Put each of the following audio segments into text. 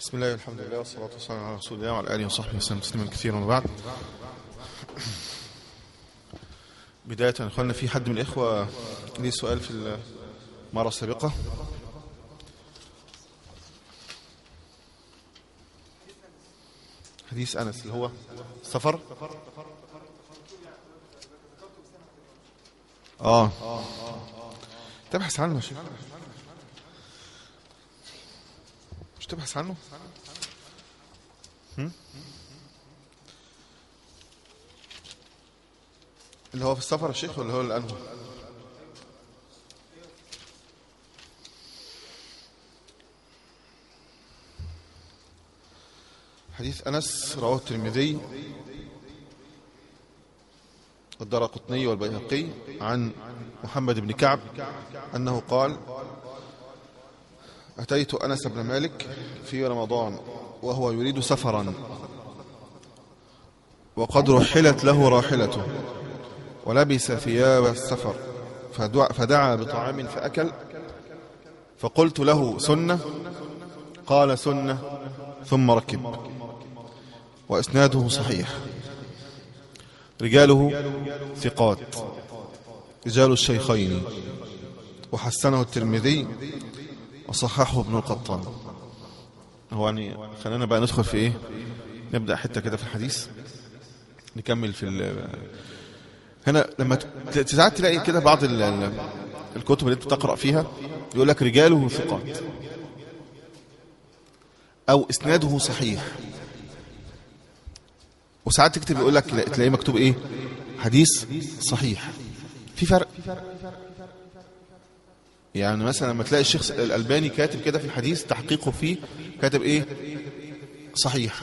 بسم الله والحمد لله والصلاة والسلام على رسول الله وعلى آله وصحبه وسلم تسليما كثيرا وبعد بداية يا اخوانا في حد من الإخوة ليه سؤال في المرة السابقة حديث أنس اللي هو السفر اه تبحث عنه يا شيخ مش تبحث عنه هم؟ اللي هو في السفر يا شيخ ولا هو الأنهو حديث أنس رواه الترمذي والدار قطني والبيهقي عن محمد بن كعب أنه قال أتيت أنس بن مالك في رمضان وهو يريد سفرا وقد رحلت له راحلته ولبس ثياب السفر فدعا, فدعا بطعام فأكل فقلت له سنة قال سنة ثم ركب وإسناده صحيح رجاله ثقات رجال الشيخين وحسنه الترمذي وصححه ابن القطان هو يعني خلينا بقى ندخل في ايه نبدأ حتة كده في الحديث نكمل في ال هنا لما ساعات تلاقي كده بعض ال ال الكتب اللي انت بتقرأ فيها يقول لك رجاله ثقات او اسناده صحيح وساعات تكتب يقول لك تلاقيه مكتوب ايه حديث صحيح في فرق يعني مثلا لما تلاقي الشيخ الألباني كاتب كده في الحديث تحقيقه فيه كاتب ايه صحيح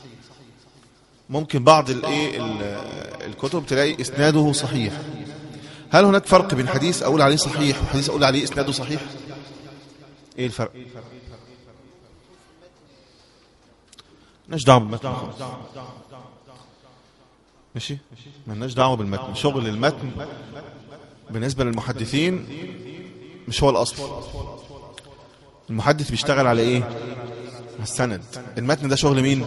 ممكن بعض الايه الكتب تلاقي اسناده صحيح هل هناك فرق بين حديث اقول عليه صحيح وحديث اقول عليه اسناده صحيح ايه الفرق مالناش دعوه بالمتن خالص ماشي مالناش دعوه بالمتن شغل المتن بالنسبه للمحدثين مش هو الأصل المحدث بيشتغل على ايه السند المتن ده شغل مين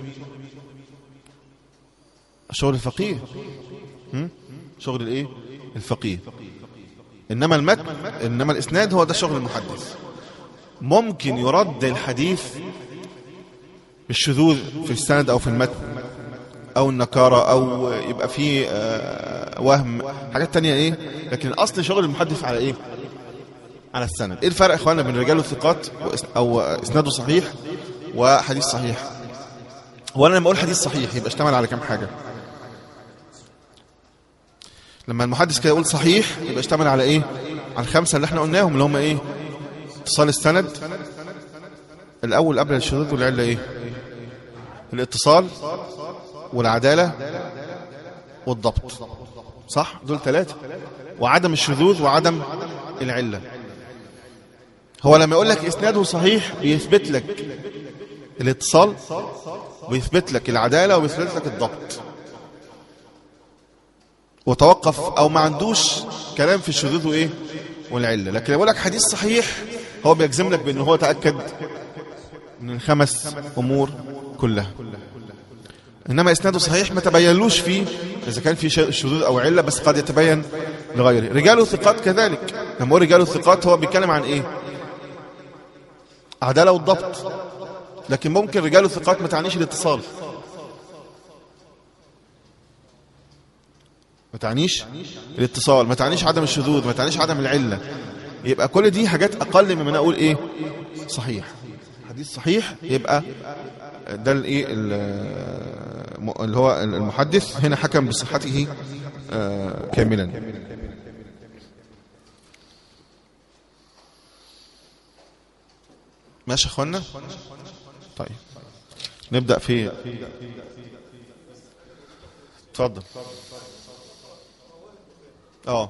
شغل الفقيه هم؟ شغل الايه الفقيه انما المتن انما الاسناد هو ده شغل المحدث ممكن يرد الحديث بالشذوذ في السند او في المتن او النكارة او يبقى فيه وهم حاجات تانية ايه لكن الاصل شغل المحدث على ايه على السند ايه الفرق يا اخوانا بين رجال الثقات او اسناده صحيح وحديث صحيح هو انا لما اقول حديث صحيح يبقى اشتمل على كام حاجه لما المحدث كده يقول صحيح يبقى اشتمل على ايه على الخمسه اللي احنا قلناهم اللي هم ايه اتصال السند الاول قبل الشذوذ والعله ايه الاتصال والعداله والضبط صح دول ثلاثه وعدم الشذوذ وعدم العله هو لما يقول لك اسناده صحيح بيثبت لك الاتصال ويثبت لك العداله ويثبت لك الضبط وتوقف او ما عندوش كلام في الشذوذ وايه والعله لكن يقول لك حديث صحيح هو بيجزم لك بان هو تاكد من الخمس امور كلها انما اسناده صحيح ما تبينلوش فيه اذا كان في شذوذ او عله بس قد يتبين لغيره رجال الثقات كذلك لما هو رجال الثقات هو بيتكلم عن ايه عداله والضبط لكن ممكن رجال الثقات ما تعنيش الاتصال ما تعنيش الاتصال ما تعنيش عدم الشذوذ ما تعنيش عدم العله يبقى كل دي حاجات اقل مما اقول ايه صحيح حديث صحيح يبقى ده الايه اللي هو المحدث هنا حكم بصحته كاملا ماشي يا اخوانا طيب نبدا في اتفضل اه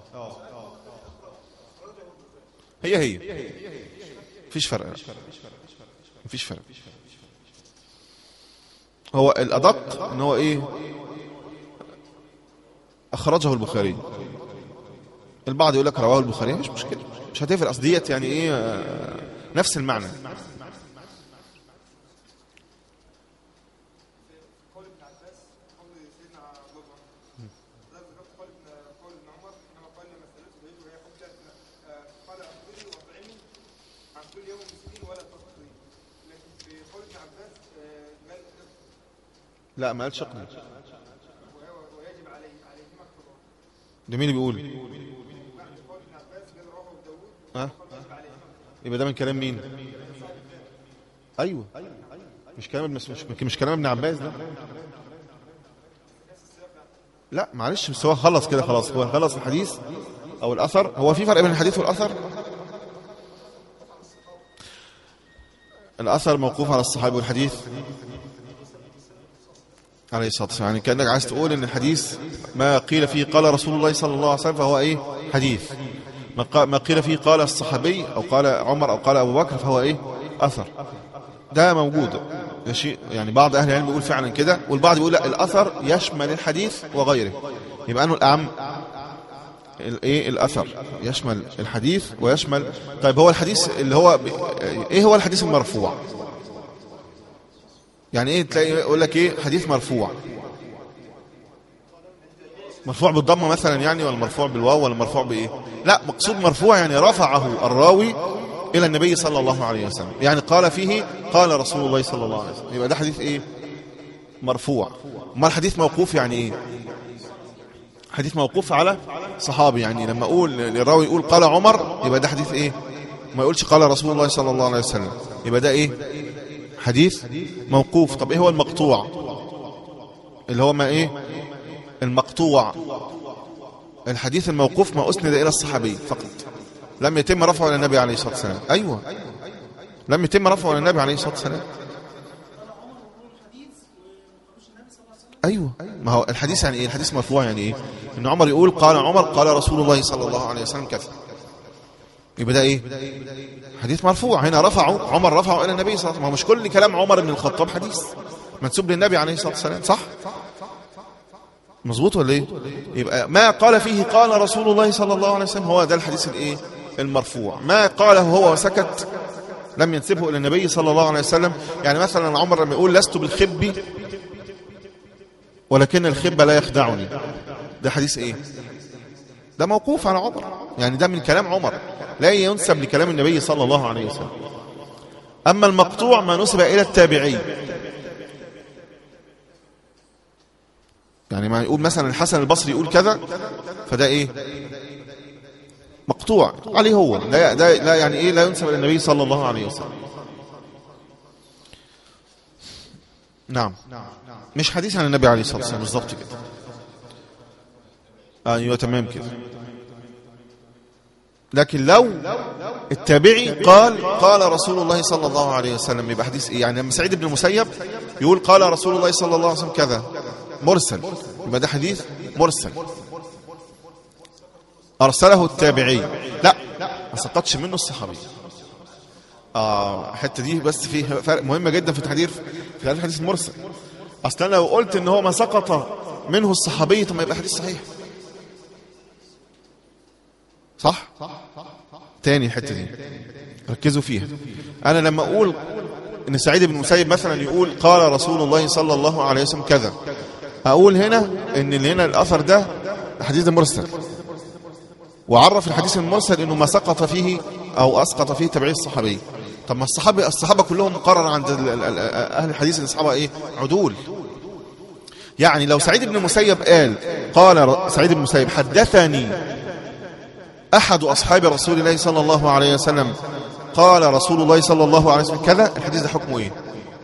هي هي مفيش فرق مفيش فرق هو الأدق ان هو ايه اخرجه البخاري البعض يقول لك رواه البخاري مش مشكله مش هتفرق اصل ديت يعني ايه نفس المعنى لا ما قالش اقضي ده مين اللي بيقول ها يبقى ده من كلام مين ايوه مش كلام مش, مش, مش كلام ابن عباس ده لا معلش بس هو خلص كده خلاص هو خلص الحديث او الاثر هو في فرق بين الحديث والاثر الاثر موقوف على الصحابي والحديث عليه الصلاه والسلام يعني كانك عايز تقول ان الحديث ما قيل فيه قال رسول الله صلى الله عليه وسلم فهو ايه حديث ما قا- ما قيل فيه قال الصحابي او قال عمر او قال ابو بكر فهو ايه اثر ده موجود ده شيء يعني بعض اهل العلم بيقول فعلا كده والبعض بيقول لا الاثر يشمل الحديث وغيره يبقى انه الاعم الايه الاثر يشمل الحديث ويشمل طيب هو الحديث اللي هو ب... ايه هو الحديث المرفوع يعني ايه تلاقي يقول لك ايه حديث مرفوع مرفوع بالضمه مثلا يعني ولا مرفوع بالواو ولا مرفوع بايه لا مقصود مرفوع يعني رفعه الراوي الى النبي صلى الله عليه وسلم يعني قال فيه قال رسول الله صلى الله عليه وسلم يبقى ده حديث ايه مرفوع ما الحديث موقوف يعني ايه حديث موقوف على صحابي يعني لما اقول للراوي يقول قال عمر يبقى ده حديث ايه ما يقولش قال رسول الله صلى الله عليه وسلم يبقى ده ايه حديث موقوف طب ايه هو المقطوع اللي هو ما ايه المقطوع الحديث الموقوف ما اسند الى الصحابي فقط لم يتم رفعه الى النبي عليه الصلاه والسلام ايوه لم يتم رفعه الى النبي عليه الصلاه والسلام ايوه ما هو الحديث يعني ايه الحديث مرفوع يعني ايه ان عمر يقول قال عمر قال رسول الله صلى الله عليه وسلم كذا يبقى ده ايه حديث مرفوع هنا رفعه عمر رفعه الى النبي صلى الله عليه وسلم ما هو مش كل كلام عمر بن الخطاب حديث منسوب للنبي عليه الصلاه والسلام صح مظبوط ولا ايه يبقى ما قال فيه قال رسول الله صلى الله عليه وسلم هو ده الحديث الايه المرفوع ما قاله هو وسكت لم ينسبه الى النبي صلى الله عليه وسلم يعني مثلا عمر لما يقول لست بالخب ولكن الخب لا يخدعني ده حديث ايه ده موقوف على عمر يعني ده من كلام عمر لا ينسب لكلام النبي صلى الله عليه وسلم اما المقطوع ما نسب الى التابعي يعني ما يقول مثلا الحسن البصري يقول كذا فده ايه مقطوع عليه هو لا ده لا يعني ايه لا ينسب الى النبي صلى الله عليه وسلم نعم مش حديث عن النبي عليه الصلاه والسلام بالظبط كده ايوه تمام كده لكن لو التابعي قال قال رسول الله صلى الله عليه وسلم يبقى حديث ايه يعني لما سعيد بن المسيب يقول قال رسول الله صلى الله عليه وسلم كذا مرسل يبقى ده حديث مرسل ارسله التابعي لا ما سقطش منه الصحابي اه الحته دي بس فيه فرق مهمه جدا في التحديد في هذا الحديث المرسل اصلا لو قلت ان هو ما سقط منه الصحابي طب ما يبقى حديث صحيح صح تاني الحته دي ركزوا فيها انا لما اقول ان سعيد بن المسيب مثلا يقول قال رسول الله صلى الله عليه وسلم كذا اقول هنا ان اللي هنا الاثر ده حديث مرسل وعرف الحديث المرسل انه ما سقط فيه او اسقط فيه تبعيه الصحابي طب ما الصحابه الصحابه كلهم مقرر عند ال- ال- ال- اهل الحديث ان الصحابه ايه عدول يعني لو سعيد بن المسيب قال قال ر- سعيد بن المسيب حدثني احد اصحاب رسول الله صلى الله عليه وسلم قال رسول الله صلى الله عليه وسلم كذا الحديث ده حكمه ايه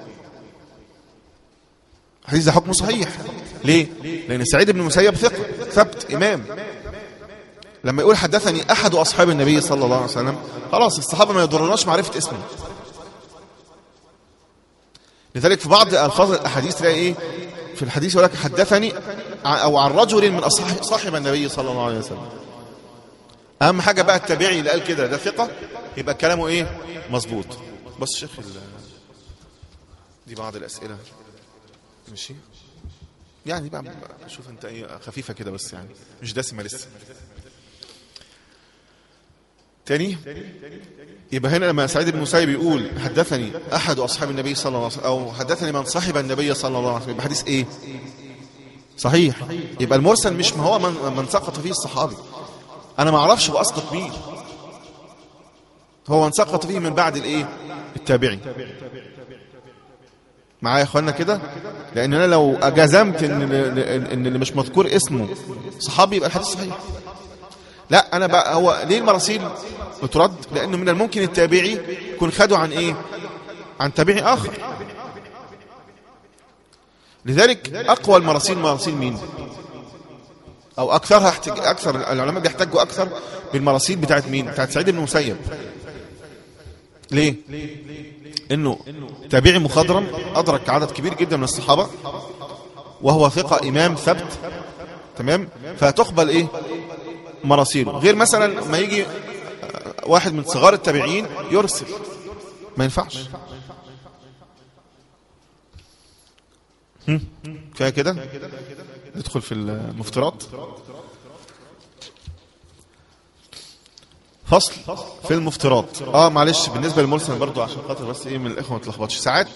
الحديث ده حكمه صحيح ليه لان سعيد بن المسيب ثقه ثبت امام لما يقول حدثني احد اصحاب النبي صلى الله عليه وسلم خلاص الصحابه ما يضرناش معرفه اسمه لذلك في بعض الفاظ الاحاديث تلاقي ايه في الحديث يقول لك حدثني ع- او عن رجل من اصحاب صاحب النبي صلى الله عليه وسلم اهم حاجه بقى التابعي اللي قال كده ده ثقه يبقى كلامه ايه مظبوط بس شيخ ال- دي بعض الاسئله ماشي يعني بقى شوف انت ايه خفيفه كده بس يعني مش دسمه لسه تاني يبقى هنا لما سعيد بن مسيب يقول حدثني احد اصحاب النبي صلى الله عليه وسلم او حدثني من صاحب النبي صلى الله عليه وسلم يبقى حديث ايه صحيح يبقى المرسل مش ما هو من, من سقط فيه الصحابي انا ما اعرفش هو اسقط مين هو من سقط فيه من بعد الايه التابعي معايا يا اخوانا كده لان انا لو جزمت ان ان اللي مش مذكور اسمه صحابي يبقى الحديث صحيح لا انا بقى هو ليه المراسيل بترد لانه من الممكن التابعي يكون خدوا عن ايه عن تابعي اخر لذلك اقوى المراسيل مراسيل مين او اكثرها احتج... اكثر العلماء بيحتاجوا اكثر بالمراسيل بتاعت مين بتاعت سعيد بن المسيب ليه انه تابعي مخضرم ادرك عدد كبير جدا من الصحابه وهو ثقه امام ثبت تمام فتقبل ايه مراسيله غير مثلا ما يجي واحد من صغار التابعين يرسل ما ينفعش كفايه كده ندخل في المفترات فصل في المفترات اه معلش بالنسبه للمرسل برضو عشان خاطر بس ايه من الاخوه ما تلخبطش ساعات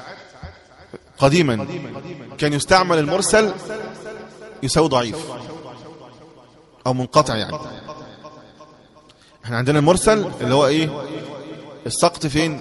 قديما كان يستعمل المرسل يساوي ضعيف او منقطع يعني احنا عندنا المرسل اللي هو ايه السقط فين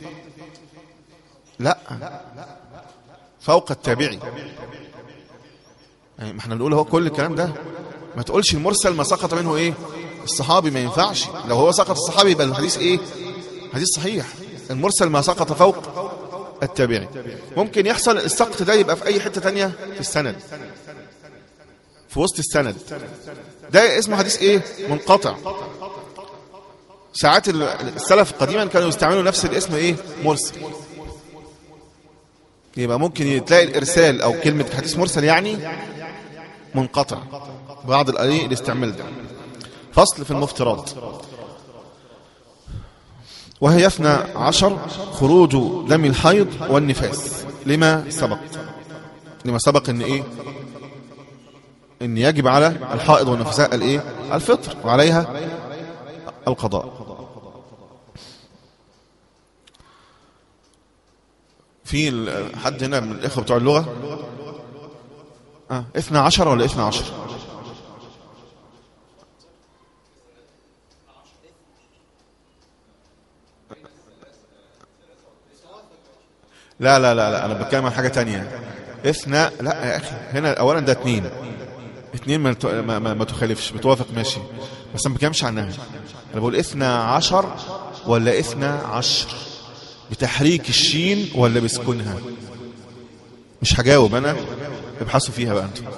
لا فوق التابعي يعني ما احنا بنقول هو كل الكلام ده ما تقولش المرسل ما سقط منه ايه الصحابي ما ينفعش لو هو سقط الصحابي يبقى الحديث ايه حديث صحيح المرسل ما سقط فوق التابعي ممكن يحصل السقط ده يبقى في اي حتة تانية في السند في وسط السند ده اسمه حديث ايه منقطع ساعات السلف قديما كانوا يستعملوا نفس الاسم ايه مرسل يبقى ممكن تلاقي الارسال او كلمة حديث مرسل يعني منقطع بعض الايه الاستعمال ده فصل في المفترات وهي يفنى عشر خروج دم الحيض والنفاس لما سبق لما سبق ان ايه ان يجب على الحائض والنفساء الايه الفطر وعليها القضاء في حد هنا من الاخوه بتوع اللغه اه اثنى عشر ولا اثنى عشر لا لا لا لا انا بتكلم عن حاجه تانية اثنى لا يا اخي هنا اولا ده اتنين اتنين ما, ما, ما, ما تخالفش بتوافق ماشي بس ما بتكلمش عنها انا بقول اثنى عشر ولا اثنى عشر بتحريك الشين ولا بسكونها مش هجاوب انا ابحثوا فيها بقى انتوا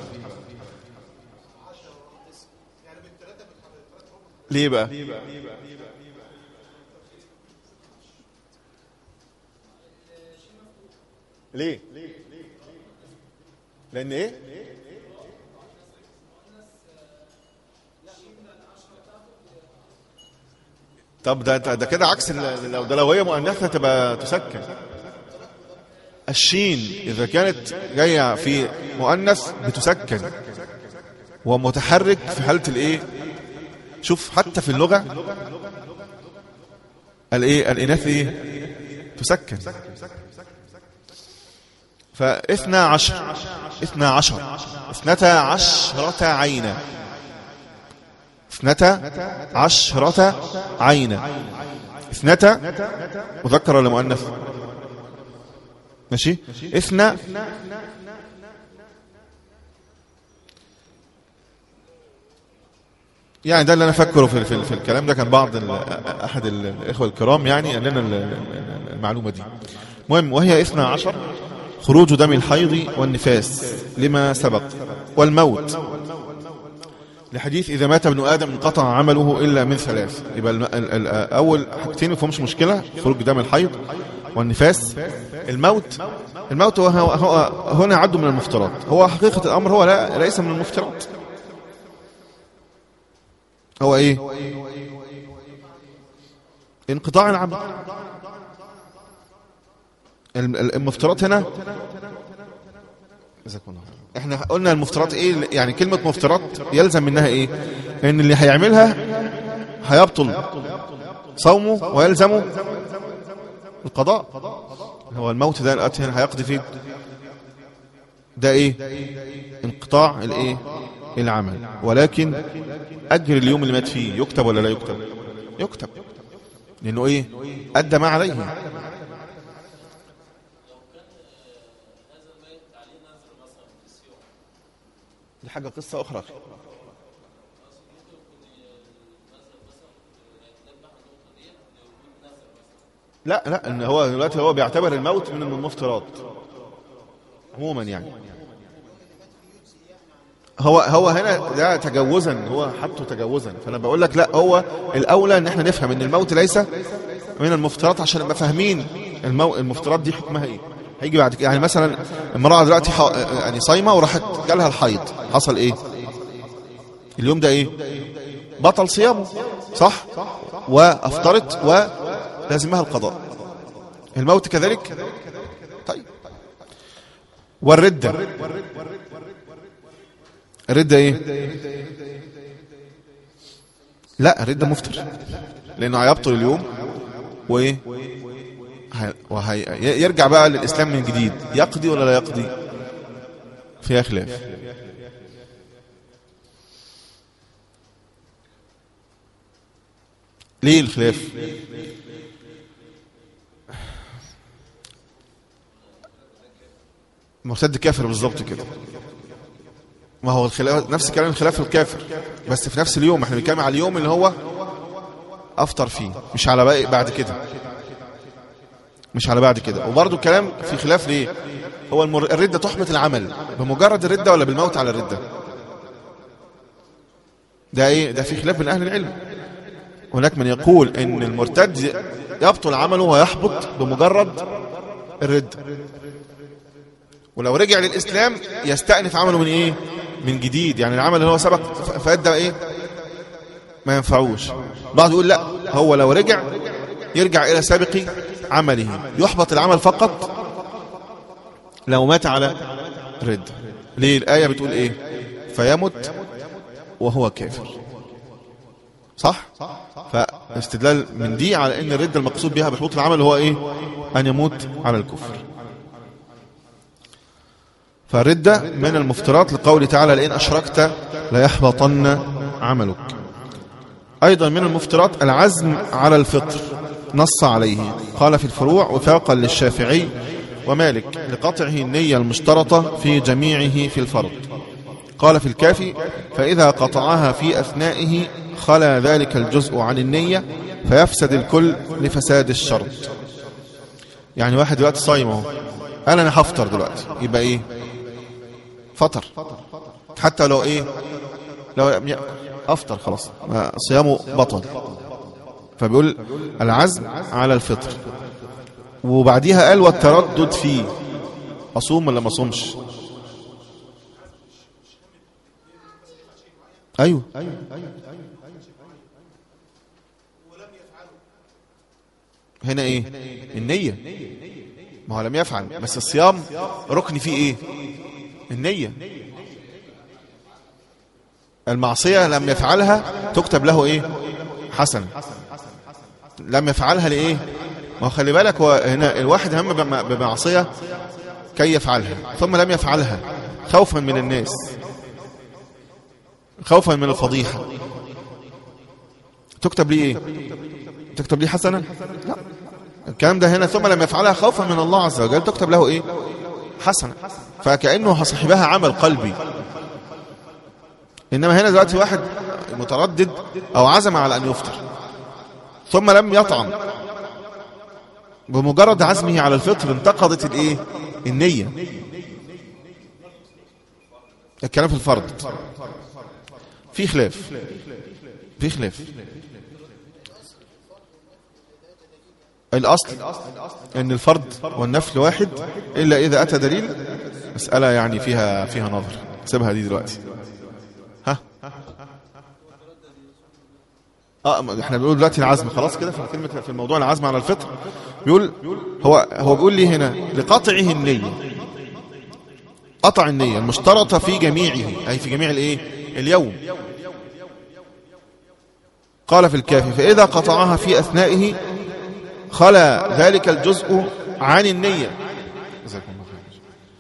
ليه بقى ليه لان ايه طب ده ده كده عكس لو ده لو هي مؤنثه تبقى تسكن الشين اذا كانت جايه في مؤنث بتسكن ومتحرك في حاله الايه شوف حتى في اللغه الايه الاناث ايه تسكن فاثنى عشر اثنى عشر اثنتا عشرة عينا اثنتا عشرة عينا اثنتا مذكر ولا مؤنث ماشي اثنى يعني ده اللي انا فاكره في, في, في الكلام ده كان بعض احد الاخوه الكرام يعني قال لنا المعلومه دي المهم وهي اثنى عشر خروج دم الحيض والنفاس لما سبق والموت لحديث إذا مات ابن آدم انقطع عمله إلا من ثلاث يبقى أول حاجتين ما فيهمش مشكلة خروج دم الحيض والنفاس الموت الموت هو, هو هنا عد من المفترات هو حقيقة الأمر هو لا ليس من المفترات هو إيه انقطاع العمل المفترات هنا احنا قلنا المفترات ايه يعني كلمة مفترات يلزم منها ايه ان اللي هيعملها هيبطل صومه ويلزمه القضاء هو الموت ده الاتي هنا هيقضي فيه ده ايه انقطاع الايه العمل ولكن اجر اليوم اللي مات فيه يكتب ولا لا يكتب يكتب لانه ايه ادى ما عليه دي حاجه قصه اخرى لا لا ان هو دلوقتي هو بيعتبر الموت من المفترات عموما يعني هو هو هنا ده تجوزا هو حطه تجوزا فانا بقول لك لا هو الاولى ان احنا نفهم ان الموت ليس من المفترات عشان نبقى فاهمين المو... المفترات دي حكمها ايه هيجي بعد كده يعني مثلا امراه دلوقتي ح... يعني صايمه وراحت جالها الحيض حصل ايه اليوم ده ايه بطل صيامه صح وافطرت ولازمها القضاء الموت كذلك طيب والردة الردة ايه لا الردة مفتر لانه هيبطل اليوم وايه هي- وهي يرجع بقى للاسلام من جديد يقضي ولا لا يقضي فيها خلاف ليه الخلاف مرتد كافر بالظبط كده ما هو الخلاف نفس كلام الخلاف الكافر بس في نفس اليوم احنا بنتكلم على اليوم اللي هو افطر فيه مش على باقي بعد كده مش على بعد كده وبرضه الكلام في خلاف ليه هو المر... الردة تحبط العمل بمجرد الردة ولا بالموت على الردة ده ايه ده في خلاف بين اهل العلم هناك من يقول ان المرتد يبطل عمله ويحبط بمجرد الردة ولو رجع للإسلام يستأنف عمله من إيه من جديد يعني العمل اللي هو سبق ف- فأدى إيه ما ينفعوش بعض يقول لا هو لو رجع يرجع إلى سابق عمله يحبط العمل فقط لو مات على رد ليه الآية بتقول إيه فيمت وهو كافر صح فاستدلال من دي على ان الرد المقصود بها بحبوط العمل هو ايه ان يموت على الكفر فالردة من المفترات لقوله تعالى لئن أشركت ليحبطن عملك أيضا من المفترات العزم على الفطر نص عليه قال في الفروع وفاقا للشافعي ومالك لقطعه النية المشترطة في جميعه في الفرض قال في الكافي فإذا قطعها في أثنائه خلا ذلك الجزء عن النية فيفسد الكل لفساد الشرط يعني واحد دلوقتي صايم اهو قال انا هفطر دلوقتي يبقى ايه فطر حتى لو ايه لو لم يأكل افطر خلاص ما صيامه بطل فبيقول العزم على الفطر وبعديها قال والتردد فيه اصوم ولا ما اصومش ايوه هنا ايه النية ما هو لم يفعل بس الصيام ركن فيه ايه النية المعصية لم يفعلها تكتب له ايه حسن لم يفعلها لايه ما هو خلي بالك هو هنا الواحد هم بم- بمعصية كي يفعلها ثم لم يفعلها خوفا من الناس خوفا من الفضيحة تكتب لي ايه تكتب لي حسنا لا الكلام ده هنا ثم لم يفعلها خوفا من الله عز وجل تكتب له ايه حسنا فكأنه صاحبها عمل قلبي انما هنا دلوقتي واحد متردد او عزم على ان يفطر ثم لم يطعم بمجرد عزمه على الفطر انتقضت الايه النية الكلام في الفرض في خلاف في خلاف الأصل أن الفرض والنفل واحد إلا إذا أتى دليل مسألة يعني فيها فيها نظر سيبها دي دلوقتي ها اه ما احنا بنقول دلوقتي العزم خلاص كده في كلمه في الموضوع العزم على الفطر بيقول هو هو بيقول لي هنا لقطعه النيه قطع النيه المشترطه في جميعه اي في جميع الايه اليوم قال في الكافي فاذا قطعها في اثنائه خلا ذلك الجزء عن النية جزاكم الله خير.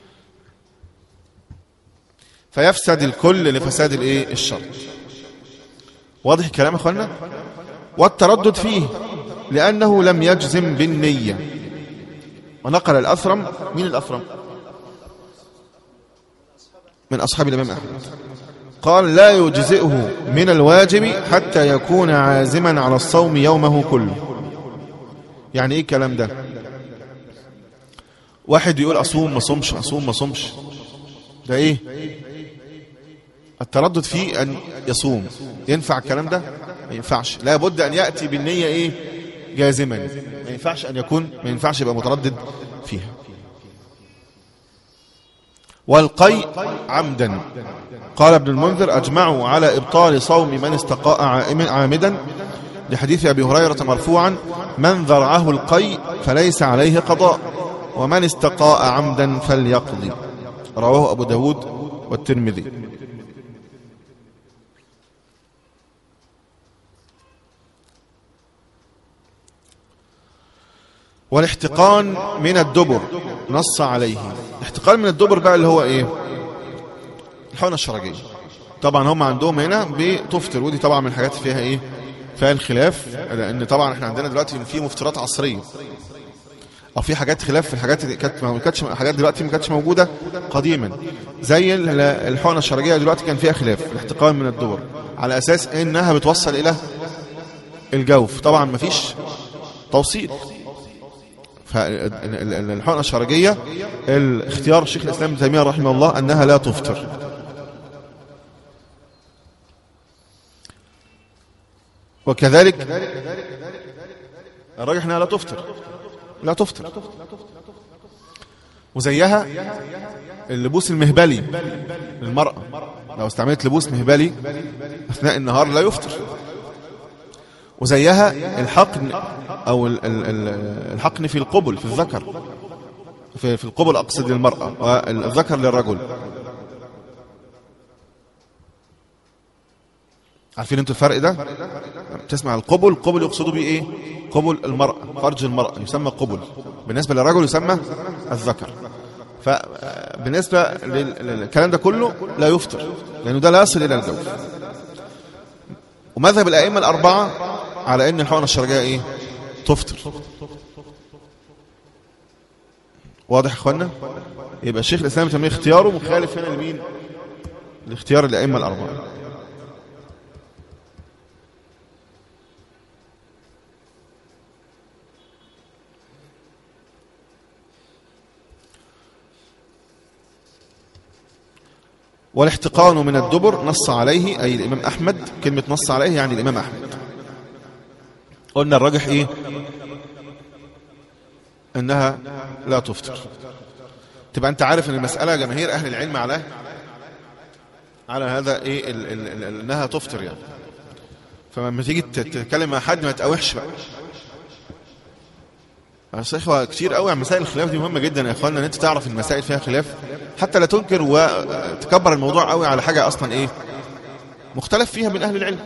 فيفسد الكل لفساد الايه الشرط واضح الكلام يا اخوانا والتردد فيه لأنه لم يجزم بالنية ونقل الأثرم مين الأثرم من أصحاب الإمام أحمد قال لا يجزئه من الواجب حتى يكون عازما على الصوم يومه كله يعني ايه الكلام ده واحد يقول اصوم ما صومش اصوم ما صومش ده ايه التردد فيه ان يصوم ينفع الكلام ده ما ينفعش لابد ان ياتي بالنيه ايه جازما ما ينفعش ان يكون ما ينفعش يبقى متردد فيها والقي عمدا قال ابن المنذر أجمعوا على إبطال صوم من استقاء عامدا لحديث أبي هريرة مرفوعا من ذرعه القي فليس عليه قضاء ومن استقاء عمدا فليقضي رواه أبو داود والترمذي والاحتقان من الدبر نص عليه الاحتقان من الدبر بقى اللي هو ايه الحقنة الشرجية طبعا هم عندهم هنا بتفطر ودي طبعا من الحاجات فيها ايه فيها الخلاف لان طبعا احنا عندنا دلوقتي في مفترات عصريه او في حاجات خلاف في الحاجات اللي كانت ما كانتش حاجات دلوقتي ما كانتش موجوده قديما زي الحقنه الشرجيه دلوقتي كان فيها خلاف الاحتقان من الدبر على اساس انها بتوصل الى الجوف طبعا ما فيش توصيل فالحقنه الشرجيه الاختيار الشيخ الاسلام ابن تيميه رحمه الله انها لا تفطر وكذلك الراجح انها لا تفطر لا تفطر وزيها اللبوس المهبلي للمرأة لو استعملت لبوس مهبلي أثناء النهار لا يفطر وزيها الحقن أو الحقن في القبل في الذكر في, في القبل أقصد للمرأة والذكر للرجل عارفين انتوا الفرق ده تسمع القبل القبل يقصدوا بيه ايه قبل المرأة فرج المرأة يسمى قبل بالنسبة للرجل يسمى الذكر فبالنسبة للكلام ده كله لا يفطر لأنه ده لا يصل إلى الجوف ومذهب الأئمة الأربعة على أن الحقنة الشرجية إيه تفطر واضح يا اخوانا يبقى الشيخ الإسلام تيمية اختياره مخالف هنا لمين لاختيار الأئمة الأربعة والاحتقان من الدبر نص عليه أي الإمام أحمد كلمة نص عليه يعني الإمام أحمد قلنا الراجح إيه أنها لا تفطر تبقى أنت عارف أن المسألة جماهير أهل العلم على على هذا إيه ال ال ال أنها تفطر يعني فلما تيجي تتكلم مع حد ما تقاوحش بقى بس اخوة كتير قوي عن مسائل الخلاف دي مهمة جدا يا اخوانا ان انت تعرف المسائل فيها خلاف حتى لا تنكر وتكبر الموضوع قوي على حاجة اصلا ايه مختلف فيها من اهل العلم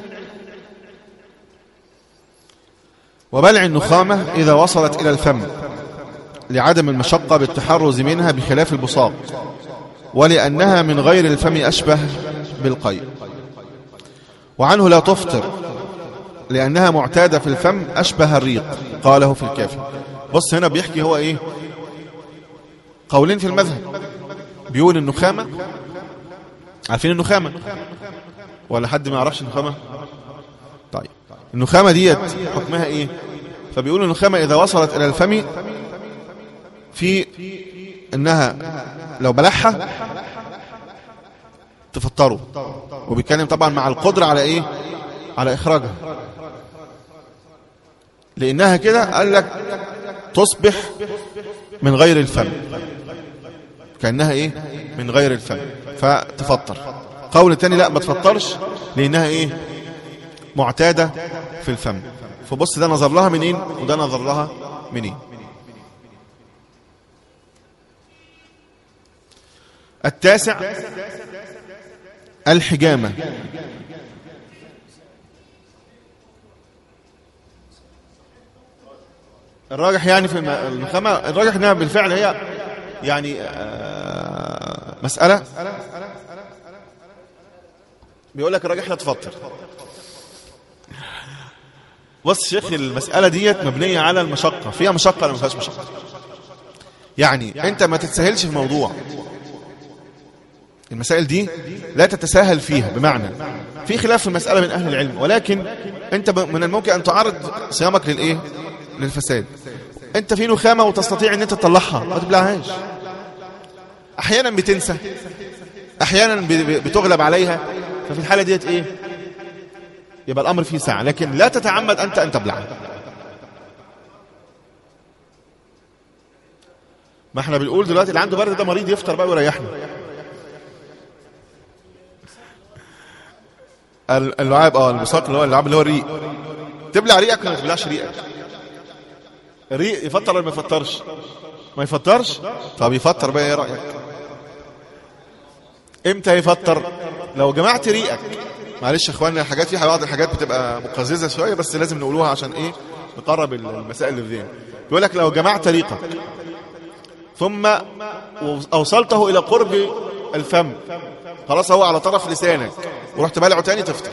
وبلع النخامة اذا وصلت الى الفم لعدم المشقة بالتحرز منها بخلاف البصاق ولأنها من غير الفم أشبه بالقيء وعنه لا تفطر لأنها معتادة في الفم أشبه الريق قاله في الكافي بص هنا بيحكي هو ايه قولين في المذهب بيقول النخامة عارفين النخامة ولا حد ما يعرفش النخامة طيب النخامة ديت حكمها ايه فبيقول النخامة اذا وصلت الى الفم في انها لو بلعها تفطره وبيتكلم طبعا مع القدرة على ايه على اخراجها لانها كده قال لك تصبح من غير الفم كأنها ايه من غير الفم فتفطر قول التاني لا ما تفطرش لانها ايه معتادة في الفم فبص ده نظر لها منين وده نظر لها منين التاسع الحجامة الراجح يعني في النخامة الراجح انها بالفعل هي يعني مسألة بيقول لك الراجح لا تفطر بص شيخ المسألة ديت مبنية على المشقة فيها مشقة ولا ما فيهاش مشقة يعني انت ما تتساهلش في الموضوع المسائل دي لا تتساهل فيها بمعنى في خلاف في المسألة من أهل العلم ولكن أنت من الممكن أن تعرض صيامك للإيه للفساد أنت في نخامة وتستطيع أن أنت تطلعها ما تبلعهاش أحيانا بتنسى أحيانا بتغلب عليها ففي الحالة ديت إيه يبقى الأمر فيه ساعة لكن لا تتعمد أنت أن تبلعها ما احنا بنقول دلوقتي اللي عنده برد ده مريض يفطر بقى ويريحنا اللعاب اه المساق اللي هو اللعاب اللي هو الريق تبلع ريقك ولا ما تبلعش ريقك الريق يفطر ولا ما يفطرش ما يفطرش طب يفطر بقى ايه رايك امتى يفطر لو جمعت ريقك معلش يا اخوانا الحاجات في بعض الحاجات بتبقى مقززه شويه بس لازم نقولوها عشان ايه نقرب المسائل اللي في ذهن بيقول لك لو جمعت ريقك ثم اوصلته الى قرب الفم خلاص هو على طرف لسانك ورحت بالعه تاني تفطر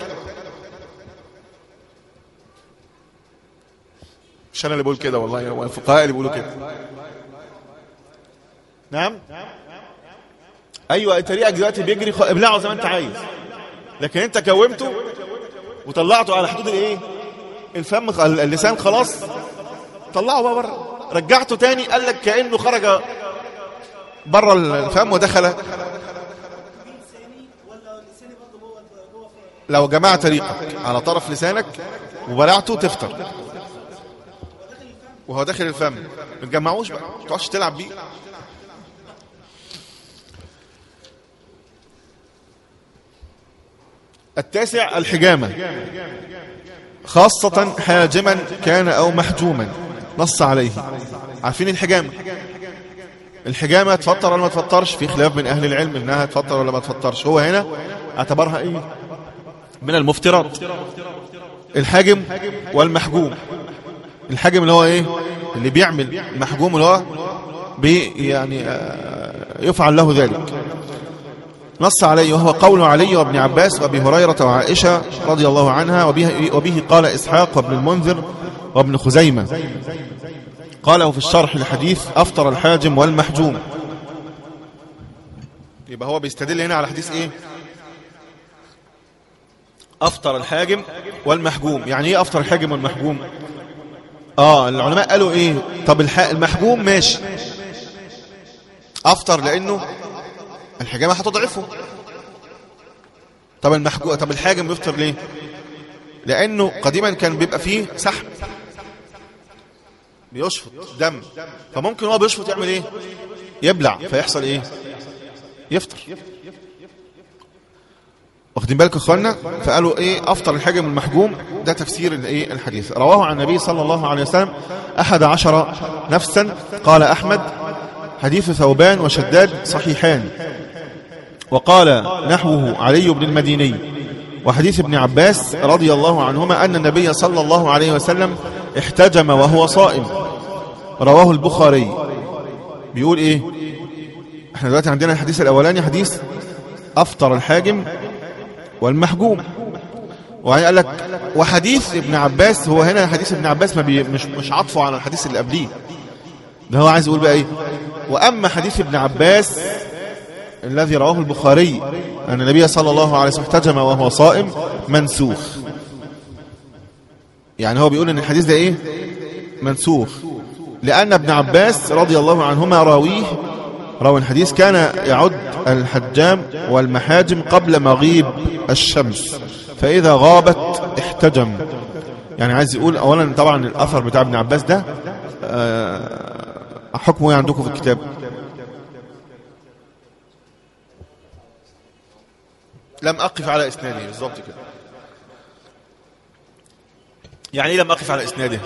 مش انا اللي بقول كده والله هو الفقهاء اللي بيقولوا كده نعم ايوه طريقك دلوقتي بيجري خ... ابلعه زي ما انت عايز لكن انت كومته وطلعته على حدود الايه الفم اللسان خلاص طلعه بقى بره رجعته تاني قال لك كانه خرج بره الفم ودخل لو جمعت ريقك على طرف لسانك وبلعته تفطر وهو داخل الفم ما تجمعوش بقى ما تقعدش تلعب بيه التاسع الحجامة خاصة حاجما كان أو محجوما نص عليه عارفين الحجامة الحجامة تفطر ولا ما تفطرش في خلاف من أهل العلم إنها تفطر ولا ما تفطرش هو هنا اعتبرها إيه من المفترات الحاجم والمحجوم الحاجم اللي هو ايه اللي بيعمل المحجوم اللي هو بي يعني يفعل له ذلك نص عليه وهو قول علي وابن عباس وابي هريرة وعائشة رضي الله عنها وبه, وبه قال إسحاق وابن المنذر وابن خزيمة قاله في الشرح الحديث أفطر الحاجم والمحجوم يبقى هو بيستدل هنا على حديث ايه أفطر الحاجم والمحجوم يعني ايه أفطر الحاجم والمحجوم آه العلماء قالوا إيه طب المحجوم ماشي أفطر لأنه الحجامة هتضعفه طب المحجوم طب الحاجم بيفطر ليه لأنه قديما كان بيبقى فيه سحب بيشفط دم فممكن هو بيشفط يعمل ايه يبلع فيحصل ايه يفطر واخدين بالكم اخوانا فقالوا ايه افطر الحاجم المحجوم ده تفسير الايه الحديث رواه عن النبي صلى الله عليه وسلم احد عشر نفسا قال احمد حديث ثوبان وشداد صحيحان وقال نحوه علي بن المديني وحديث ابن عباس رضي الله عنهما أن النبي صلى الله عليه وسلم احتجم وهو صائم رواه البخاري بيقول ايه احنا دلوقتي عندنا الحديث الاولاني حديث افطر الحاجم والمحجوم وبعدين قال لك وحديث ابن عباس هو هنا حديث ابن عباس ما بي مش مش عطفه على الحديث اللي قبليه ده هو عايز يقول بقى ايه واما حديث ابن عباس الذي رواه البخاري ان النبي صلى الله عليه وسلم احتجم وهو صائم منسوخ يعني هو بيقول ان الحديث ده ايه منسوخ لان ابن عباس رضي الله عنهما راويه راوي الحديث كان يعد الحجام والمحاجم قبل مغيب الشمس فإذا غابت احتجم يعني عايز يقول أولا طبعا الأثر بتاع ابن عباس ده حكمه ايه عندكم في الكتاب لم أقف على إسناده بالضبط كده يعني ايه لم أقف على إسناده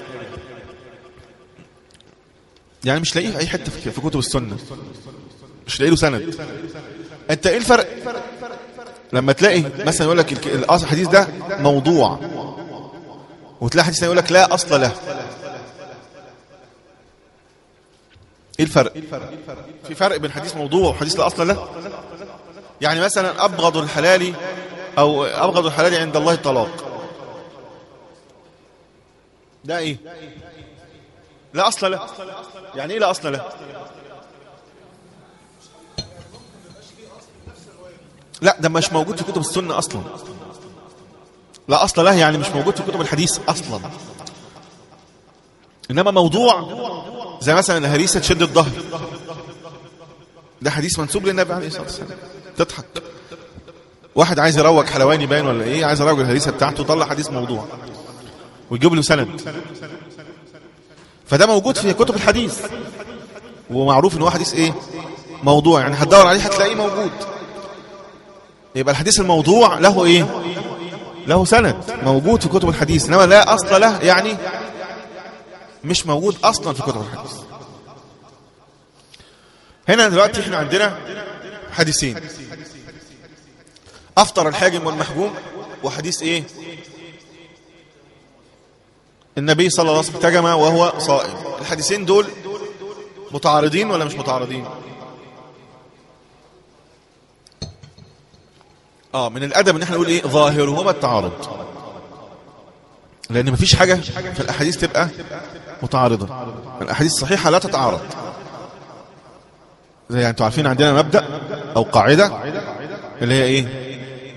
يعني مش لاقيه في أي حتة في كتب السنة مش لاقي له سند انت ايه الفرق لما تلاقي مثلا يقول لك الحديث ده موضوع وتلاقي حديث يقول لك لا اصل له ايه الفرق في فرق بين حديث موضوع وحديث لا اصل له يعني مثلا ابغض الحلال او ابغض الحلال عند الله الطلاق ده ايه لا اصل له يعني ايه لا اصل له لا ده مش موجود في كتب السنة اصلا لا اصل له يعني مش موجود في كتب الحديث اصلا انما موضوع زي مثلا الهريسة تشد الظهر ده حديث منسوب للنبي عليه الصلاة والسلام تضحك واحد عايز يروج حلواني باين ولا ايه عايز يروج الهريسة بتاعته طلع حديث موضوع ويجيب له سند فده موجود في كتب الحديث ومعروف ان هو حديث ايه موضوع يعني هتدور عليه هتلاقيه موجود يبقى الحديث الموضوع له ايه له سند موجود في كتب الحديث انما لا اصل له يعني مش موجود اصلا في كتب الحديث هنا دلوقتي احنا عندنا حديثين افطر الحاجم والمحجوم وحديث ايه النبي صلى الله عليه وسلم احتجم وهو صائم الحديثين دول متعارضين ولا مش متعارضين اه من الادب ان احنا نقول ايه ظاهرهما التعارض لان مفيش حاجه في الاحاديث تبقى متعارضه الاحاديث الصحيحه لا تتعارض زي يعني انتوا عارفين عندنا مبدا او قاعده اللي هي ايه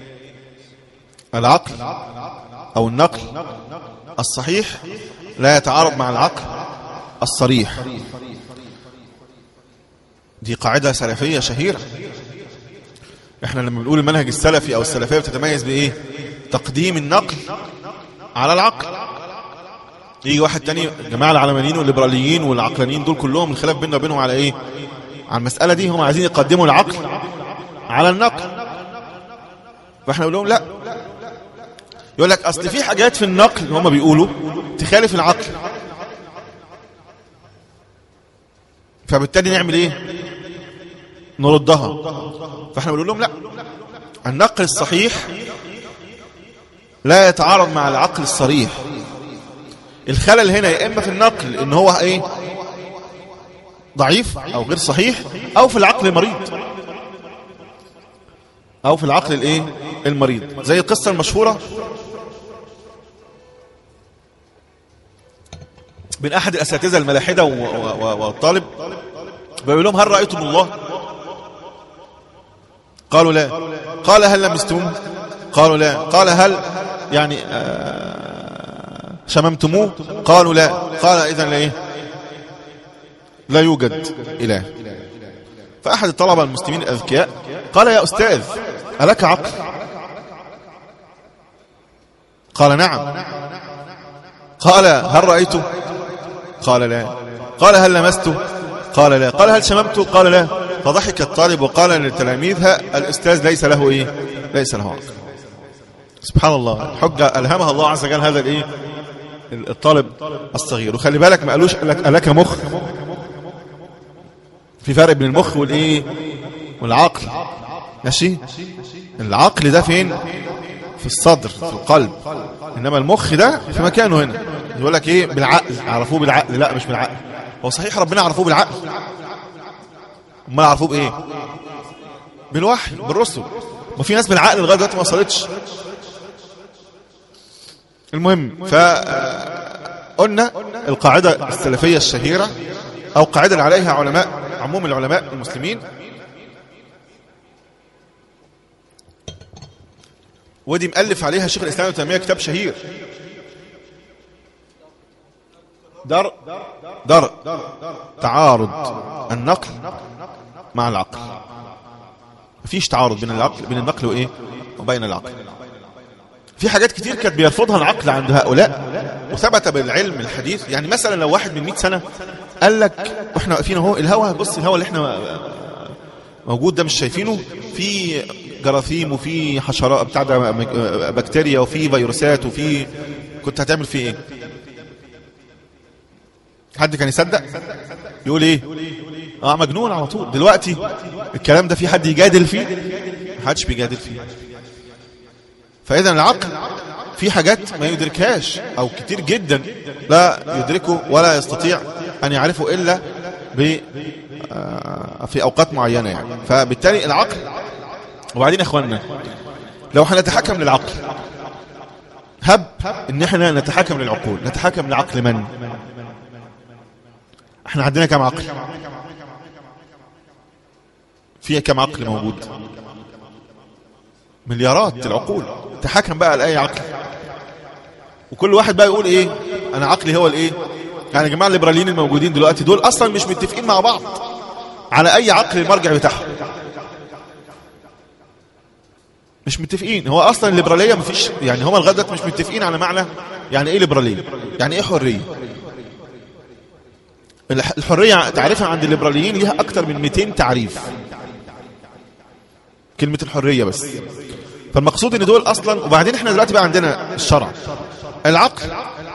العقل او النقل الصحيح لا يتعارض مع العقل الصريح دي قاعدة سلفية شهيرة احنا لما بنقول المنهج السلفي او السلفية بتتميز بايه تقديم النقل على العقل يجي واحد تاني الجماعة العلمانيين والليبراليين والعقلانيين دول كلهم الخلاف بيننا وبينهم على ايه على المسألة دي هم عايزين يقدموا العقل على النقل فاحنا نقول لهم لا يقول لك اصل في حاجات في النقل هم بيقولوا تخالف العقل فبالتالي نعمل ايه نردها فاحنا بنقول لهم لا النقل الصحيح لا يتعارض مع العقل الصريح الخلل هنا يا اما في النقل ان هو ايه ضعيف او غير صحيح او في العقل مريض او في العقل الايه المريض زي القصه المشهوره من احد الاساتذه الملاحده والطالب بيقول لهم هل رايتم الله قالوا لا قال هل لمستموه قالوا لا قال هل يعني آه شممتموه قالوا لا قال اذا لا ايه لا يوجد اله فاحد الطلبه المسلمين الاذكياء قال يا استاذ الك عقل قال نعم قال هل رايته قال لا قال هل لمسته قال لا قال هل شممته قال لا فضحك الطالب وقال لتلاميذها الأستاذ ليس له إيه ليس له عقل سبحان الله الحجة ألهمها الله عز وجل هذا الإيه الطالب الصغير وخلي بالك ما قالوش لك ألك مخ في فرق بين المخ والإيه والعقل ماشي العقل ده فين في الصدر في القلب إنما المخ ده في مكانه هنا يقول لك ايه بالعقل عرفوه بالعقل لا مش بالعقل هو صحيح ربنا عرفوه بالعقل امال عرفوه بايه بالوحي بالرسل ما في ناس بالعقل لغايه دلوقتي ما وصلتش المهم ف قلنا القاعده السلفيه الشهيره او قاعده اللي عليها علماء عموم العلماء المسلمين ودي مؤلف عليها شيخ الاسلام ابن تيميه كتاب شهير در در تعارض النقل مع العقل مفيش تعارض بين العقل بين النقل وايه وبين العقل في حاجات كتير كانت بيرفضها العقل عند هؤلاء وثبت بالعلم الحديث يعني مثلا لو واحد من 100 سنه قال لك واحنا واقفين اهو الهواء بص الهواء اللي احنا موجود ده مش شايفينه في جراثيم وفي حشرات بتاع ده بكتيريا وفي فيروسات وفي كنت هتعمل فيه ايه حد كان يصدق يقول ايه اه مجنون على طول دلوقتي الكلام ده في حد يجادل فيه محدش بيجادل فيه فاذا العقل في حاجات ما يدركهاش او كتير جدا لا يدركه ولا يستطيع ان يعرفه الا ب في اوقات معينه يعني فبالتالي العقل وبعدين يا اخواننا لو هنتحكم للعقل هب ان احنا نتحكم للعقول نتحكم لعقل من احنا عندنا كم عقل في كم عقل موجود مليارات العقول تحكم بقى لأي عقل وكل واحد بقى يقول ايه انا عقلي هو الايه يعني يا جماعه الليبراليين الموجودين دلوقتي دول اصلا مش متفقين مع بعض على اي عقل المرجع بتاعهم مش متفقين هو اصلا الليبراليه مفيش يعني هما لغايه دلوقتي مش متفقين على معنى يعني ايه ليبراليه يعني ايه حريه الح- الحريه تعريفها عند الليبراليين ليها اكتر من 200 تعريف كلمه الحريه بس فالمقصود ان دول اصلا وبعدين احنا دلوقتي بقى عندنا الشرع العقل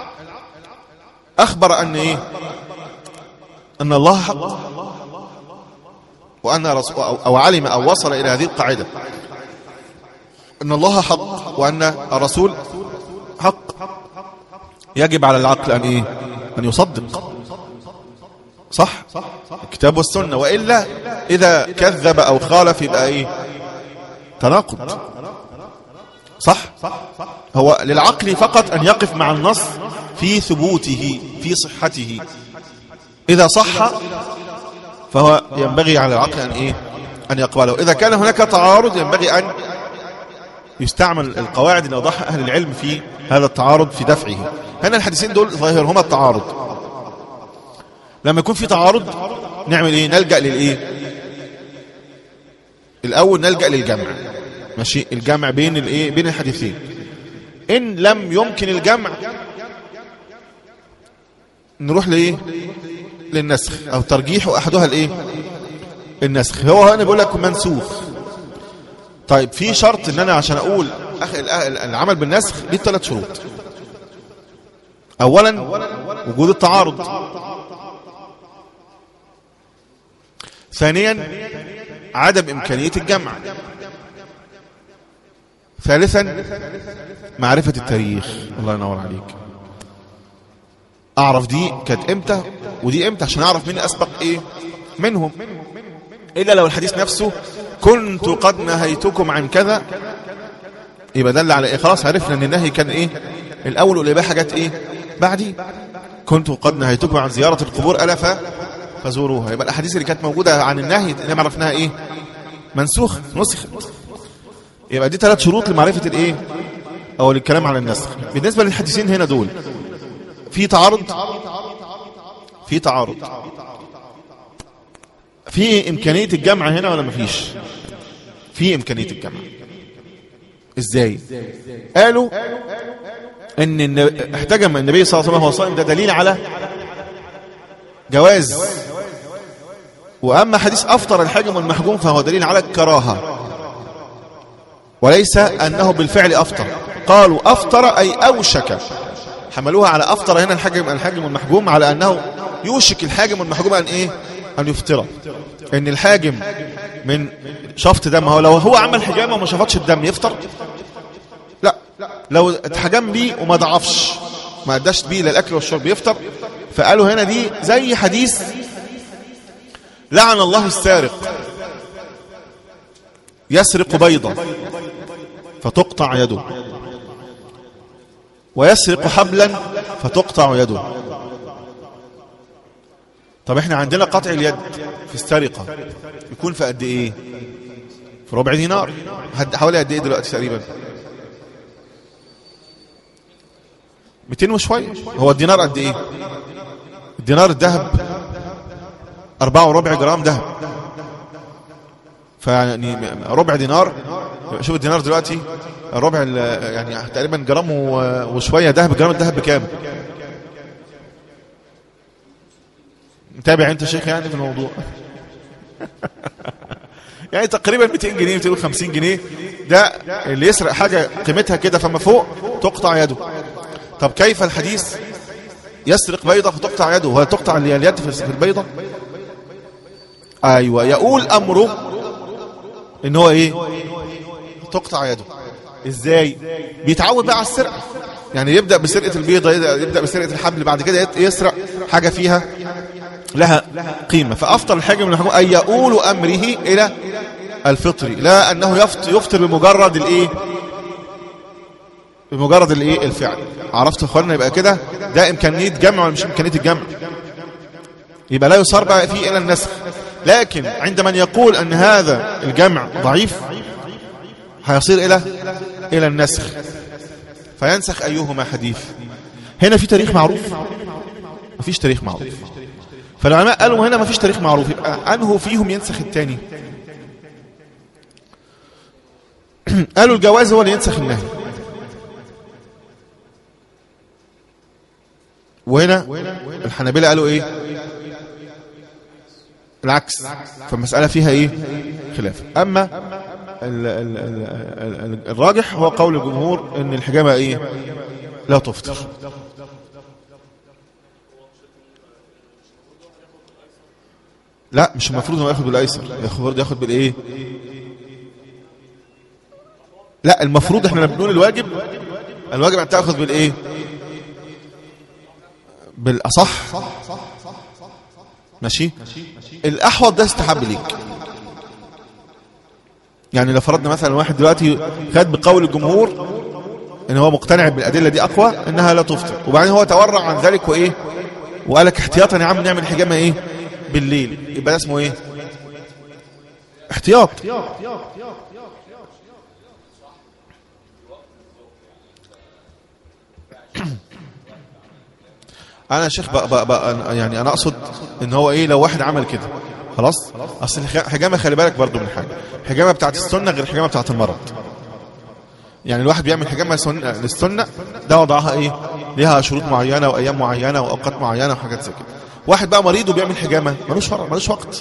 اخبر ان ايه ان الله حق وان رسول او أو علم او وصل الى هذه القاعده ان الله حق وان الرسول حق يجب على العقل ان ايه ان يصدق صح الكتاب والسنه والا اذا كذب او خالف يبقى ايه تناقض صح هو للعقل فقط أن يقف مع النص في ثبوته في صحته إذا صح فهو ينبغي على العقل أن إيه أن يقبله إذا كان هناك تعارض ينبغي أن يستعمل القواعد اللي وضعها أهل العلم في هذا التعارض في دفعه هنا الحديثين دول ظاهرهما التعارض لما يكون في تعارض نعمل إيه نلجأ للإيه الأول نلجأ للجمع ماشي الجمع بين الايه بين الحديثين ان لم يمكن الجمع نروح لايه للنسخ او ترجيح احدها الايه النسخ هو هنا بيقول لك منسوخ طيب في شرط ان انا عشان اقول أخ... العمل بالنسخ ليه ثلاث شروط اولا وجود التعارض ثانيا عدم امكانيه الجمع ثالثا معرفة التاريخ الله ينور عليك اعرف دي كانت امتى ودي امتى عشان اعرف مين اسبق ايه منهم الا لو الحديث نفسه كنت قد نهيتكم عن كذا يبقى دل على ايه خلاص عرفنا ان النهي كان ايه الاول والاباحه جت ايه بعدي كنت قد نهيتكم عن زياره القبور الا ف فزوروها يبقى الاحاديث اللي كانت موجوده عن النهي اللي عرفناها ايه منسوخ نسخت يبقى دي ثلاث شروط لمعرفة الايه او للكلام على النسخ بالنسبة للحديثين هنا دول في تعارض في تعارض في امكانية الجمع هنا ولا مفيش في امكانية الجمع ازاي قالوا ان النب- احتجم النبي صلى الله عليه وسلم وهو صائم ده دليل على جواز واما حديث افطر الحاجم والمحجوم فهو دليل على الكراهه وليس أنه بالفعل أفطر قالوا أفطر أي أوشك حملوها على أفطر هنا الحاجم الحاجم والمحجوم على أنه يوشك الحاجم والمحجوم أن إيه أن يفطر إن الحاجم من شفط دم هو لو هو عمل حجامة وما شفطش الدم يفطر لا لو اتحجم بيه وما ضعفش ما اداش بيه للأكل والشرب يفطر فقالوا هنا دي زي حديث لعن الله السارق يسرق بيضة فتقطع يده ويسرق حبلا فتقطع يده طب احنا عندنا قطع اليد في السرقة يكون في قد ايه في ربع دينار هد- حوالي قد ايه دلوقتي تقريبا 200 وشوية هو الدينار قد ايه الدينار الذهب أربعة وربع جرام ذهب فيعني ربع دينار شوف الدينار دلوقتي ربع ال- يعني تقريبا جرام و- وشويه ذهب جرام الذهب بكام متابع انت شيخ يعني في الموضوع يعني تقريبا 200 جنيه 250 جنيه ده اللي يسرق حاجه قيمتها كده فما فوق تقطع يده طب كيف الحديث يسرق بيضه فتقطع يده وهل تقطع اليد في البيضه ايوه يقول امره ان هو ايه تقطع يده ازاي بيتعود بقى على السرقه يعني يبدا بسرقه البيضه يبدا بسرقه الحبل بعد كده يت- يسرق حاجه فيها لها قيمه فافطر الحاجه من الحكم ان يؤول امره الى الفطر لا انه يفط- يفطر بمجرد الايه بمجرد الايه الفعل عرفت يا اخوانا يبقى كده ده امكانيه جمع ولا مش امكانيه الجمع يبقى لا يصار بقى فيه الى النسخ لكن عند من يقول ان هذا الجمع ضعيف هيصير الى الى النسخ فينسخ ايهما حديث هنا في تاريخ معروف مفيش تاريخ معروف فالعلماء قالوا هنا مفيش تاريخ معروف يبقى انه فيهم ينسخ الثاني قالوا الجواز هو اللي ينسخ النهي وهنا الحنابلة قالوا ايه العكس فالمسألة فيها ايه خلاف اما ال ال ال ال الراجح هو قول الجمهور ان الحجامة ايه لا تفطر لا مش المفروض انه ياخد بالايسر المفروض ياخد بالايه لا المفروض احنا بنقول الواجب الواجب ان تاخذ بالايه بالاصح ماشي الاحوط ده استحب ليك يعني لو فرضنا مثلا واحد دلوقتي خد بقول الجمهور ان هو مقتنع بالادله دي اقوى انها لا تفطر وبعدين هو تورع عن ذلك وايه وقال لك احتياطا يا عم نعمل حجامه ايه بالليل يبقى ده اسمه ايه احتياط انا يا شيخ بقى بقى بقى يعني انا اقصد ان هو ايه لو واحد عمل كده خلاص اصل الحجامه خلي بالك برضو من حاجه الحجامه بتاعت السنه غير الحجامه بتاعت المرض يعني الواحد بيعمل حجامه سنة للسنه ده وضعها ايه ليها شروط معينه وايام معينه واوقات معينه وحاجات زي كده واحد بقى مريض وبيعمل حجامه ملوش فرق ملوش وقت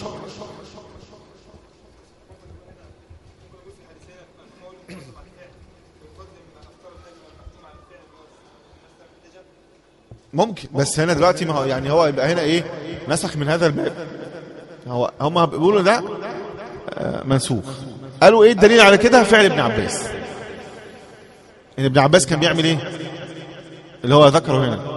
ممكن بس هنا دلوقتي ما هو يعني هو يبقى هنا ايه نسخ من هذا الباب هو هم بيقولوا ده آه، منسوخ قالوا ايه الدليل على كده فعل ابن عباس ان ابن عباس كان بيعمل ايه اللي هو ذكره هنا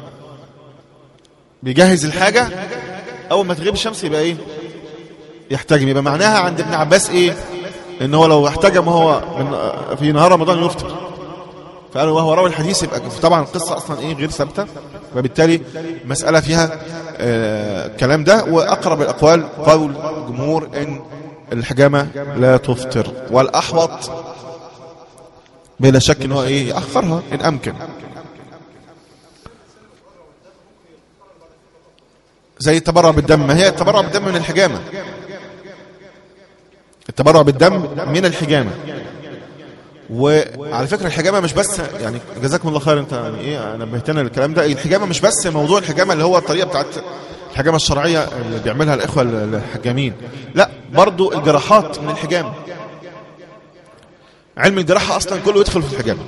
بيجهز الحاجة اول ما تغيب الشمس يبقى ايه يحتجم يبقى معناها عند ابن عباس ايه ان هو لو احتجم هو من آه، في نهار رمضان يفطر فقالوا وهو راوي الحديث يبقى طبعا القصة أصلا إيه غير ثابتة وبالتالي مسألة فيها آه كلام ده وأقرب الأقوال قول جمهور إن الحجامة لا تفطر والأحوط بلا شك إن هو إيه يأخرها إن أمكن زي التبرع بالدم ما هي التبرع بالدم من الحجامة التبرع بالدم من الحجامة وعلى فكرة الحجامة مش بس يعني جزاكم الله خير انت يعني ايه نبهتنا للكلام ده الحجامة مش بس موضوع الحجامة اللي هو الطريقة بتاعت الحجامة الشرعية اللي بيعملها الإخوة الحجامين لا برضو الجراحات من الحجامة علم الجراحة أصلا كله يدخل في الحجامة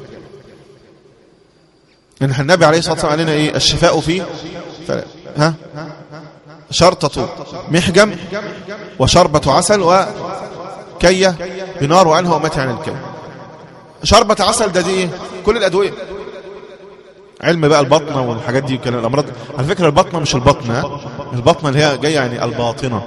إن النبي عليه الصلاة والسلام علينا إيه الشفاء فيه ف... ها شرطة محجم وشربة عسل وكية بنار وعنها ومات عن الكي شربة عسل ده دي ايه كل الأدوية علم بقى البطنة والحاجات دي كان الأمراض على فكرة البطنة مش البطنة ها؟ البطنة اللي هي جاية يعني الباطنة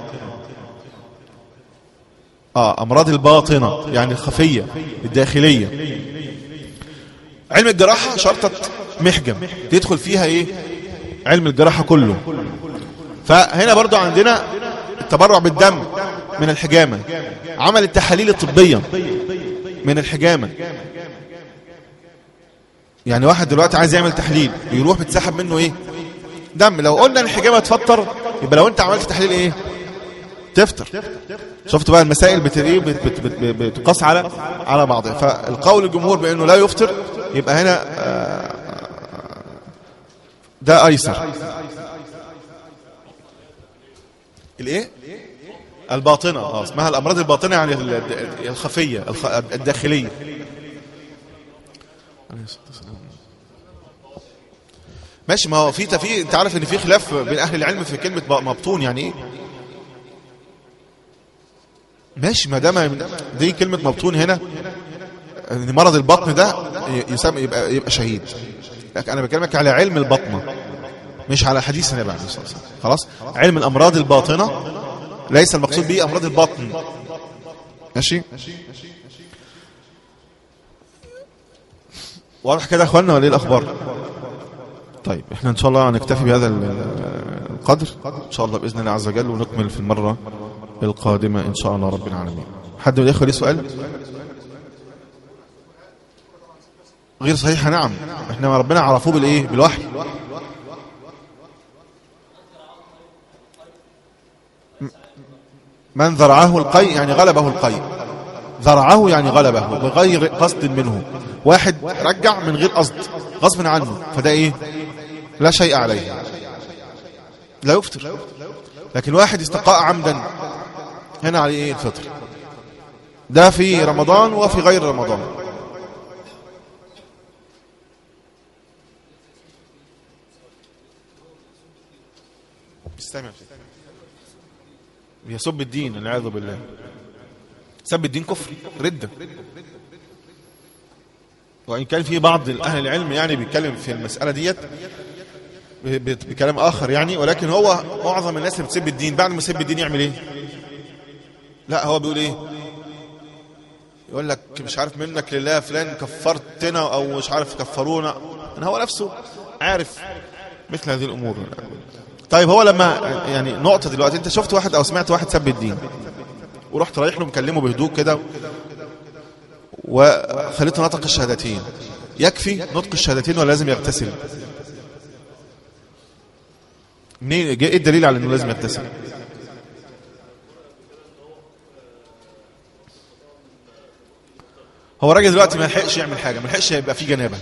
اه أمراض الباطنة يعني الخفية الداخلية علم الجراحة شرطة محجم تدخل فيها ايه علم الجراحة كله فهنا برضو عندنا التبرع بالدم من الحجامة عمل التحاليل الطبية من الحجامة يعني واحد دلوقتي عايز يعمل تحليل يروح بتسحب منه ايه دم لو قلنا الحجامة تفطر يبقى لو انت عملت تحليل ايه تفطر شفت بقى المسائل بت ايه بت بت بت بتقاس على على بعضها فالقول الجمهور بانه لا يفطر يبقى هنا آه، ده ايسر الايه الباطنة اه اسمها الامراض الباطنة يعني ال- ال- الخفية الخ- الداخلية ماشي ما هو في تفي انت عارف ان في خلاف بين اهل العلم في كلمة ب- مبطون يعني ايه ماشي ما دام دي كلمة مبطون هنا ان مرض البطن ده ي- يسمى يبقى يبقى شهيد لكن انا بكلمك على علم البطنة مش على حديث النبي عليه الصلاة والسلام خلاص علم الامراض الباطنة ليس المقصود به امراض البطن ماشي واضح كده يا اخوانا ولا ايه الاخبار طيب احنا ان شاء الله هنكتفي بهذا القدر ان شاء الله باذن الله عز وجل ونكمل في المره القادمه ان شاء الله رب العالمين حد من الاخوه ليه سؤال غير صحيحه نعم احنا ربنا عرفوه بالايه بالوحي من ذرعه القي يعني غلبه القي ذرعه يعني غلبه بغير قصد منه واحد رجع من غير قصد غصب عنه فده ايه لا شيء عليه لا يفطر لكن واحد استقاء عمدا هنا عليه ايه الفطر ده في رمضان وفي غير رمضان استمع يسب الدين العياذ بالله سب الدين كفر ردة وإن كان في بعض أهل العلم يعني بيتكلم في المسألة ديت بكلام آخر يعني ولكن هو معظم الناس اللي بتسب الدين بعد ما يسب الدين يعمل إيه لا هو بيقول إيه يقول لك مش عارف منك لله فلان كفرتنا أو مش عارف كفرونا أنا هو نفسه عارف مثل هذه الأمور طيب هو لما يعني نقطة دلوقتي انت شفت واحد او سمعت واحد سب الدين ورحت رايح له مكلمه بهدوء كده وخليته نطق الشهادتين يكفي نطق الشهادتين ولا لازم يغتسل منين ايه الدليل على انه لازم يغتسل هو راجل دلوقتي ما لحقش يعمل حاجه ما لحقش يبقى في جنابه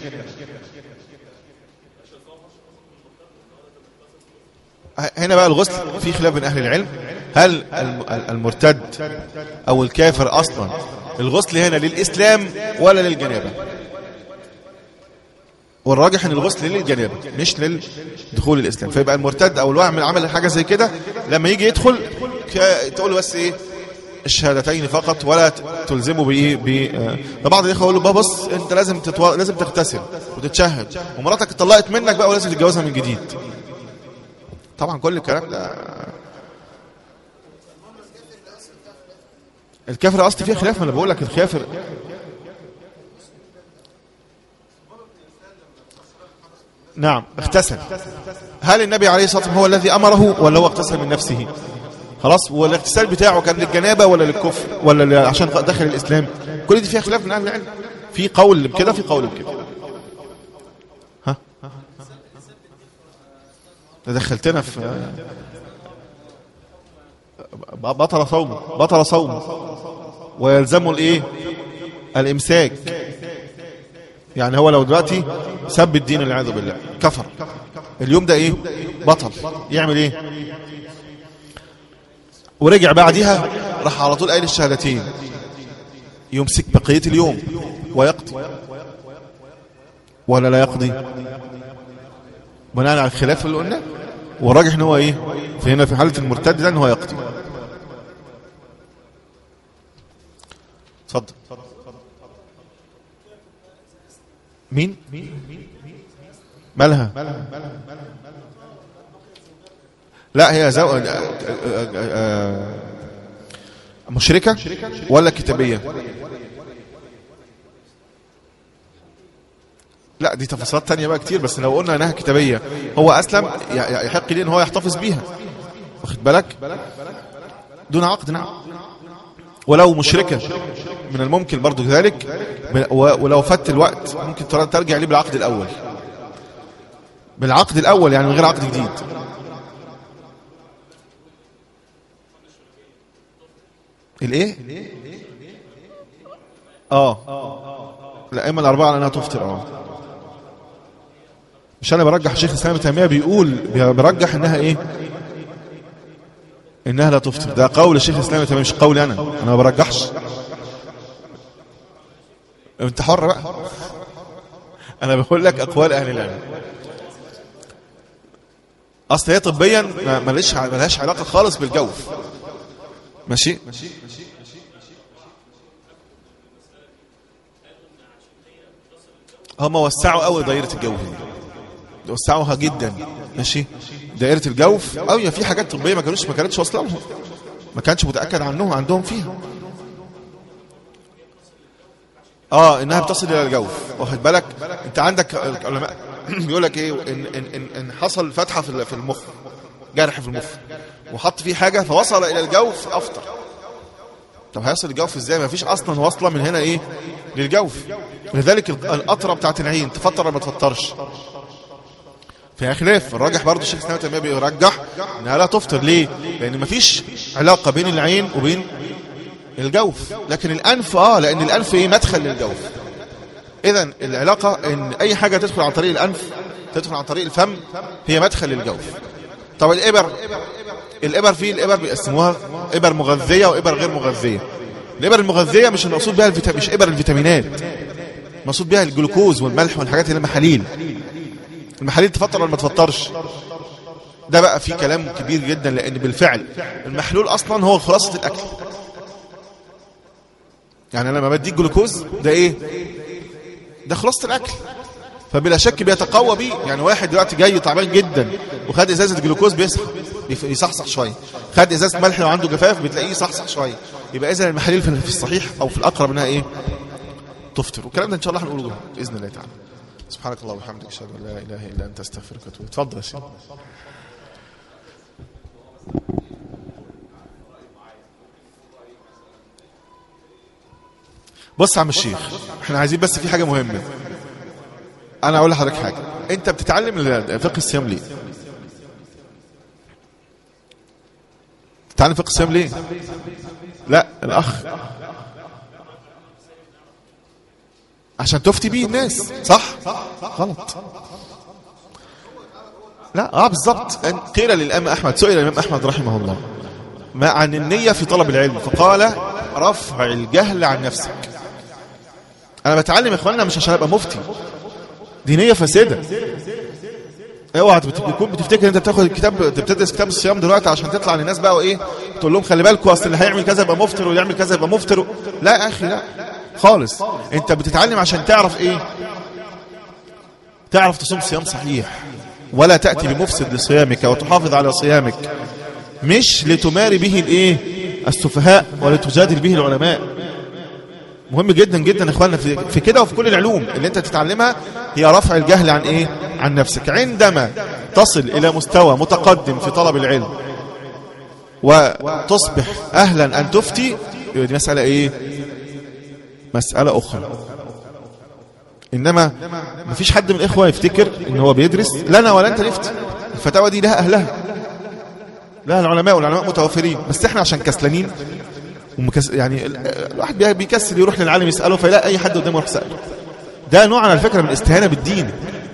هنا بقى الغسل في خلاف بين أهل العلم هل المرتد أو الكافر أصلا الغسل هنا للإسلام ولا للجنابة والراجح ان الغسل للجنابة مش للدخول الإسلام فيبقى المرتد أو الواحد من عمل حاجة زي كده لما يجي يدخل تقول له بس إيه الشهادتين فقط ولا تلزمه بايه ب بعض الاخوه يقولوا بابا بص انت لازم تتو... لازم تغتسل وتتشهد ومراتك اتطلقت منك بقى ولازم تتجوزها من جديد طبعا كل الكلام ده الكافر اصل فيه خلاف ما انا بقول لك الكافر نعم اغتسل هل النبي عليه الصلاه والسلام هو الذي امره ولا هو اغتسل من نفسه خلاص والاغتسال بتاعه كان للجنابه ولا للكفر ولا عشان دخل الاسلام كل دي فيها خلاف من اهل العلم في قول بكده في قول بكده ها دخلتنا في بطل صوم بطل صوم ويلزمه الايه الامساك يعني هو لو دلوقتي سب الدين والعياذ بالله كفر اليوم ده ايه بطل يعمل ايه ورجع بعدها راح على طول قايل الشهادتين يمسك بقيه اليوم ويقضي ولا لا يقضي بناء على الخلاف اللي قلنا والراجح ان هو ايه في هنا في حاله المرتد ده ان هو يقضي اتفضل مين مالها لا هي زو... مشركة ولا كتابية لا دي تفاصيلات تانية بقى كتير بس لو قلنا انها كتابية هو اسلم يحق ليه ان هو يحتفظ بيها واخد بالك دون عقد نعم ولو مشركة من الممكن برضو ذلك ولو فات الوقت ممكن ترجع ليه بالعقد الاول بالعقد الاول يعني من غير عقد جديد الايه اه الائمه الاربعه على انها تفطر اه مش انا برجح الشيخ الاسلام تيميه بيقول برجح انها ايه انها لا تفطر ده قول الشيخ الاسلام تيميه مش قولي انا انا ما برجحش انت حر بقى انا بقول لك اقوال اهل العلم اصل هي طبيا مالهاش مالهاش علاقه خالص بالجوف ماشي هم وسعوا قوي دايره الجوف دي وسعوها جدا ماشي دائره الجوف او في حاجات طبيه ما كانوش ما كانتش واصله لهم ما كانش متاكد عنهم عندهم فيها اه انها بتصل الى الجوف واخد بالك انت عندك العلماء بيقول لك ايه ان ان ان, إن حصل فتحه في في المخ جرح في المخ وحط فيه حاجه فوصل الى الجوف افطر طب هيصل الجوف ازاي ما فيش اصلا واصله من هنا ايه للجوف لذلك القطره بتاعت العين تفطر ولا ما تفطرش فيها خلاف الراجح برضه الشيخ الاسلام تيميه بيرجح انها لا تفطر ليه لان مفيش علاقه بين العين وبين الجوف لكن الانف اه لان الانف ايه مدخل للجوف اذا العلاقه ان اي حاجه تدخل عن طريق الانف تدخل عن طريق الفم هي مدخل للجوف طب الابر الابر فيه الابر بيقسموها ابر مغذيه وابر غير مغذيه الابر المغذيه مش المقصود بها الفيتا... مش ابر الفيتامينات المقصود بها الجلوكوز والملح والحاجات اللي المحاليل المحاليل تفطر ولا ما تفطرش ده بقى فيه كلام كبير جدا لان بالفعل المحلول اصلا هو خلاصه الاكل يعني لما بديك جلوكوز ده ايه ده خلاصه الاكل فبلا شك بيتقوى بيه يعني واحد دلوقتي جاي تعبان جدا وخد ازازه جلوكوز بيصحى يصحصح شويه خد ازازه ملح لو عنده جفاف بتلاقيه يصحصح شويه يبقى اذا المحاليل في الصحيح او في الاقرب انها ايه تفطر والكلام ده ان شاء الله هنقوله باذن الله تعالى سبحانك اللهم وبحمدك اشهد ان لا اله الا انت استغفرك واتوب اتفضل يا سيدي بص يا عم الشيخ احنا عايزين بس في حاجه مهمه انا اقول لحضرتك حاجه انت بتتعلم فقه الصيام ليه بتتعلم فقه الصيام ليه لا الاخ عشان تفتي بيه الناس صح غلط لا اه بالظبط قيل للامام احمد سئل الامام احمد رحمه الله ما عن النيه في طلب العلم فقال رفع الجهل عن نفسك انا بتعلم يا اخواننا مش عشان ابقى مفتي دي نيه فاسده اوعى تكون بتفتكر انت بتاخد الكتاب بتدرس كتاب الصيام دلوقتي عشان تطلع للناس بقى وايه تقول لهم خلي بالكم اصل اللي هيعمل كذا يبقى مفطر واللي يعمل كذا يبقى مفطر لا يا اخي لا خالص انت بتتعلم عشان تعرف ايه تعرف تصوم صيام صحيح ولا تأتي بمفسد لصيامك وتحافظ على صيامك مش لتماري به الايه السفهاء ولتجادل به العلماء مهم جدا جدا يا اخواننا في, في كده وفي كل العلوم اللي انت تتعلمها هي رفع الجهل عن ايه عن نفسك عندما تصل الى مستوى متقدم في طلب العلم وتصبح اهلا ان تفتي دي مسألة ايه مسألة اخرى انما مفيش حد من الاخوة يفتكر ان هو بيدرس لنا ولا انت نفتي الفتاوى دي لها اهلها لها العلماء والعلماء متوفرين بس احنا عشان كسلانين ومكس... يعني الواحد بيكسل يروح للعالم يسأله فيلاقي اي حد قدامه يروح يسأله ده نوع على الفكرة من الاستهانة بالدين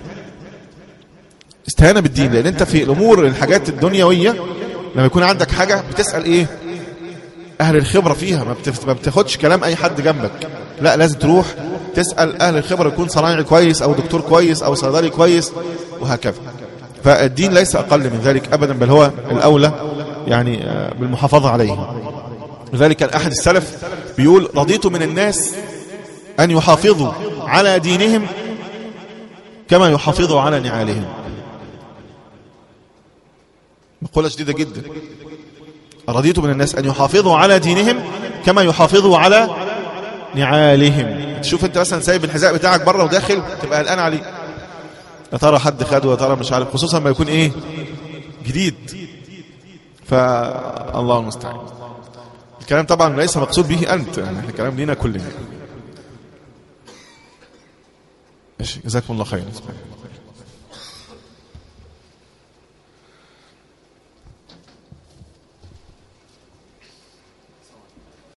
استهانة بالدين لان انت في الامور الحاجات الدنيوية لما يكون عندك حاجة بتسأل ايه اهل الخبرة فيها ما, بتف... ما بتاخدش كلام اي حد جنبك لا لازم تروح تسأل اهل الخبرة يكون صنايعي كويس او دكتور كويس او صيدلي كويس وهكذا فالدين ليس اقل من ذلك ابدا بل هو الاولى يعني بالمحافظة عليه لذلك كان احد السلف بيقول رضيت من الناس ان يحافظوا على دينهم كما يحافظوا على نعالهم مقولة شديدة جدا رضيت من الناس أن يحافظوا على دينهم كما يحافظوا على نعالهم تشوف انت مثلا سايب الحذاء بتاعك بره وداخل تبقى قلقان عليه يا ترى حد خده يا ترى مش عارف خصوصا ما يكون ايه جديد فالله المستعان الكلام طبعا ليس مقصود به انت يعني احنا كلام لينا كلنا ماشي جزاكم الله خيرا